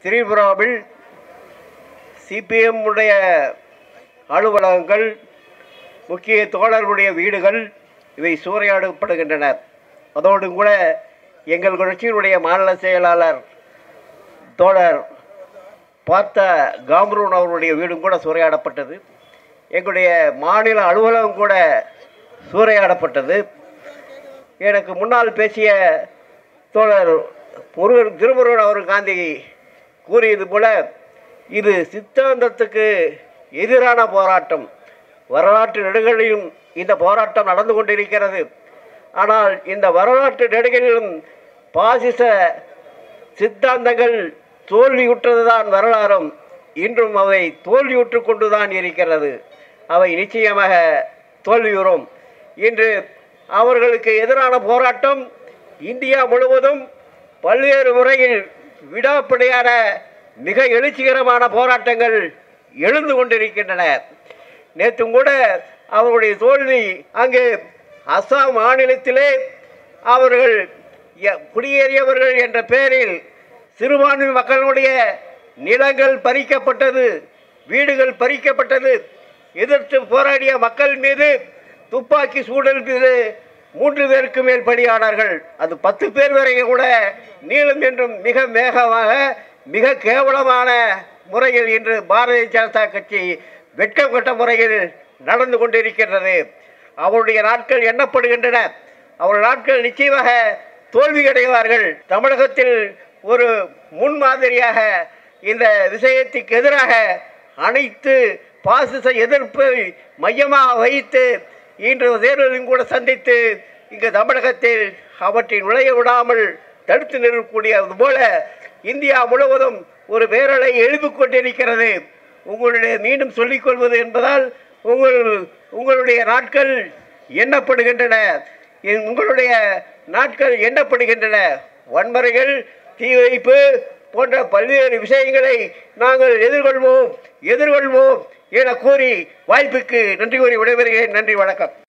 திரிபுராவில் சிபிஎம் உடைய அலுவலகங்கள் முக்கிய தோழர்களுடைய வீடுகள் இவை சூறையாடப்படுகின்றன அதோடு கூட எங்கள் கட்சியினுடைய மாநில செயலாளர் தோழர் பார்த்த காம்ரூன் அவருடைய வீடும் கூட சூறையாடப்பட்டது எங்களுடைய மாநில அலுவலகம் கூட சூறையாடப்பட்டது எனக்கு முன்னால் பேசிய தோழர் முருகன் திருமுருகன் அவர் காந்தி கூறியது போல இது சித்தாந்தத்துக்கு எதிரான போராட்டம் வரலாற்று நெடுகளிலும் இந்த போராட்டம் நடந்து கொண்டிருக்கிறது ஆனால் இந்த வரலாற்று நெடுகளிலும் பாசிச சித்தாந்தங்கள் தோல்வியுற்றதுதான் வரலாறும் இன்றும் அவை தோல்வியுற்று கொண்டுதான் இருக்கிறது அவை நிச்சயமாக தோல்வியுறும் இன்று அவர்களுக்கு எதிரான போராட்டம் இந்தியா முழுவதும் பல்வேறு முறையில் விடாப்பிடையான மிக எழுச்சிகரமான போராட்டங்கள் எழுந்து கொண்டிருக்கின்றன நேற்றும் கூட அவருடைய தோல்வி அங்கு அஸ்ஸாம் மாநிலத்திலே அவர்கள் ய- குடியேறியவர்கள் என்ற பெயரில் சிறுபான்மை மக்களுடைய நிலங்கள் பறிக்கப்பட்டது வீடுகள் பறிக்கப்பட்டது எதிர்த்து போராடிய மக்கள் மீது துப்பாக்கி சூழல் மீது மூன்று பேருக்கு மேல் பலியானார்கள் அது பத்து பேர் வரைக்கும் கூட நீளும் என்றும் மிக வேகமாக மிக கேவலமான முறையில் இன்று பாரதிய ஜனதா கட்சி வெட்கம் கட்ட முறையில் நடந்து கொண்டிருக்கின்றது அவருடைய நாட்கள் எண்ணப்படுகின்றன அவருடைய நாட்கள் நிச்சயமாக தோல்வி அடைவார்கள் தமிழகத்தில் ஒரு முன்மாதிரியாக இந்த விஷயத்துக்கு எதிராக அனைத்து பாசிச எதிர்ப்பை மையமாக வைத்து இன்று தேர்தலையும் கூட சந்தித்து இங்கு தமிழகத்தில் அவற்றை நுழைய விடாமல் தடுத்து நிறுத்தக்கூடியது போல இந்தியா முழுவதும் ஒரு பேரலை எழுப்பிக் கொண்டிருக்கிறது உங்களுடைய மீண்டும் சொல்லிக்கொள்வது என்பதால் உங்கள் உங்களுடைய நாட்கள் எண்ணப்படுகின்றன இ- உங்களுடைய நாட்கள் எண்ணப்படுகின்றன வன்முறைகள் தீ வைப்பு போன்ற பல்வேறு விஷயங்களை நாங்கள் எதிர்கொள்வோம் எதிர்கொள்வோம் என கூறி வாய்ப்புக்கு நன்றி கூறி விடைபெறுகிறேன் நன்றி வணக்கம்